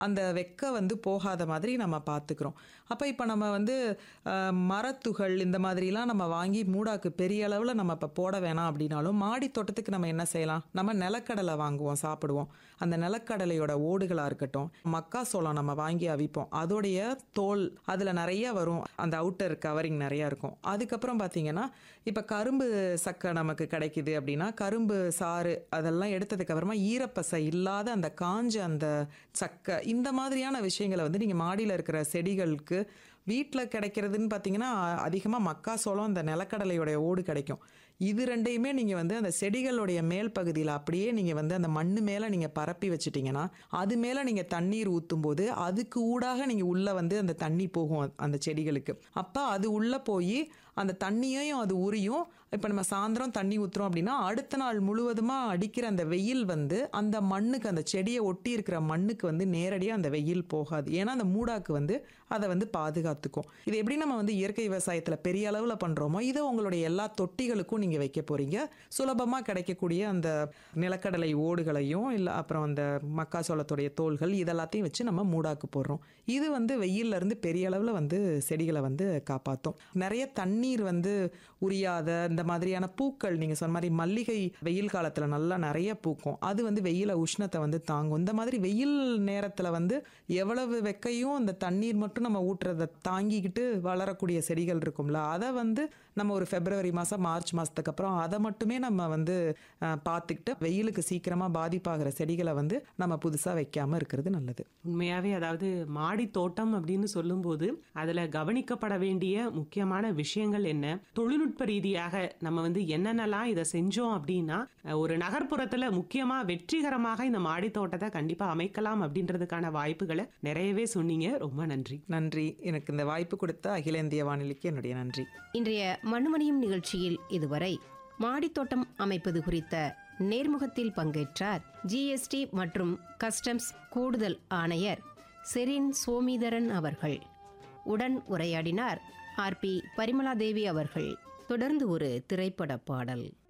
அந்த வெக்க வந்து போகாத மாதிரி நம்ம பார்த்துக்கிறோம் அப்போ இப்போ நம்ம வந்து அஹ், மரத்துகள் இந்த மாதிரிலாம் நம்ம வாங்கி மூடாக்கு பெரிய அளவில் நம்ம இப்போ போட வேணாம் அப்படின்னாலும் மாடி தோட்டத்துக்கு நம்ம என்ன செய்யலாம் நம்ம நிலக்கடலை வாங்குவோம் சாப்பிடுவோம் அந்த நிலக்கடலையோட ஓடுகளாக இருக்கட்டும் மக்காசோளம் நம்ம வாங்கி அவிப்போம் அதோடைய தோல் அதில் நிறைய வரும் அந்த அவுட்டர் கவரிங் நிறையா இருக்கும் அதுக்கப்புறம் பார்த்தீங்கன்னா இப்போ கரும்பு சக்கை நமக்கு கிடைக்குது அப்படின்னா கரும்பு சாறு அதெல்லாம் எடுத்ததுக்கு அப்புறமா ஈரப்பசை இல்லாத அந்த காஞ்ச அந்த சக்கை இந்த மாதிரியான விஷயங்களை வந்து நீங்கள் மாடியில் இருக்கிற செடிகளுக்கு வீட்டில் கிடைக்கிறதுன்னு பார்த்தீங்கன்னா அதிகமாக மக்காசோளம் அந்த நிலக்கடலையோடைய ஓடு கிடைக்கும் இது ரெண்டையுமே நீங்கள் வந்து அந்த செடிகளுடைய மேல் பகுதியில் அப்படியே நீங்கள் வந்து அந்த மண் மேலே நீங்கள் பரப்பி வச்சிட்டிங்கன்னா அது மேலே நீங்கள் தண்ணீர் ஊற்றும் போது அதுக்கு ஊடாக நீங்கள் உள்ளே வந்து அந்த தண்ணி போகும் அந்த செடிகளுக்கு அப்போ அது உள்ளே போய் அந்த தண்ணியையும் அது உரியும் இப்போ நம்ம சாயந்தரம் தண்ணி ஊற்றுறோம் அப்படின்னா அடுத்த நாள் முழுவதுமாக அடிக்கிற அந்த வெயில் வந்து அந்த மண்ணுக்கு அந்த செடியை ஒட்டி இருக்கிற மண்ணுக்கு வந்து நேரடியாக அந்த வெயில் போகாது ஏன்னா அந்த மூடாக்கு வந்து அதை வந்து பாதுகாத்துக்கும் இது எப்படி நம்ம வந்து இயற்கை விவசாயத்தில் பெரிய அளவில் பண்ணுறோமோ இதை உங்களுடைய எல்லா தொட்டிகளுக்கும் நீங்கள் வைக்க போகிறீங்க சுலபமாக கிடைக்கக்கூடிய அந்த நிலக்கடலை ஓடுகளையும் இல்லை அப்புறம் அந்த மக்காசோளத்துடைய தோள்கள் இதெல்லாத்தையும் வச்சு நம்ம மூடாக்கு போடுறோம் இது வந்து வெயில்ல இருந்து பெரிய அளவில் வந்து செடிகளை வந்து காப்பாற்றும் நிறைய தண்ணீர் வந்து உரியாத இந்த மாதிரியான பூக்கள் நீங்கள் சொன்ன மாதிரி மல்லிகை வெயில் காலத்தில் நல்லா நிறைய பூக்கும் அது வந்து வெயில உஷ்ணத்தை வந்து தாங்கும் இந்த மாதிரி வெயில் நேரத்தில் வந்து எவ்வளவு வெக்கையும் அந்த தண்ணீர் மட்டும் நம்ம ஊட்டுறதை தாங்கிக்கிட்டு வளரக்கூடிய செடிகள் இருக்கும்ல அதை வந்து நம்ம ஒரு பிப்ரவரி மாதம் மார்ச் மாதத்துக்கு அப்புறம் அதை மட்டுமே நம்ம வந்து அஹ், பார்த்துக்கிட்டு வெயிலுக்கு சீக்கிரமாக பாதிப்பாகிற செடிகளை வந்து நம்ம புதுசாக வைக்காமல் இருக்கிறது நல்லது உண்மையாவே அதாவது மாடி தோட்டம் அப்படின்னு சொல்லும்போது அதுல கவனிக்கப்பட வேண்டிய முக்கியமான விஷயங்கள் என்ன தொழில்நுட்ப ரீதியாக நம்ம வந்து என்னென்னலாம் இதை செஞ்சோம் அப்படின்னா அஹ், ஒரு நகர்ப்புறத்துல முக்கியமா வெற்றிகரமாக இந்த மாடி தோட்டத்தை கண்டிப்பா அமைக்கலாம் அப்படின்றதுக்கான வாய்ப்புகளை நிறையவே சொன்னீங்க ரொம்ப நன்றி நன்றி எனக்கு இந்த வாய்ப்பு கொடுத்த அகில இந்திய வானொலிக்கு என்னுடைய நன்றி இன்றைய மண்ணுமணியும் நிகழ்ச்சியில் இதுவரை மாடித்தோட்டம் அமைப்பது குறித்த நேர்முகத்தில் பங்கேற்றார் ஜிஎஸ்டி மற்றும் கஸ்டம்ஸ் கூடுதல் ஆணையர் செரின் சோமிதரன் அவர்கள் உடன் உரையாடினார் ஆர் பி பரிமலாதேவி அவர்கள் தொடர்ந்து ஒரு திரைப்பட பாடல்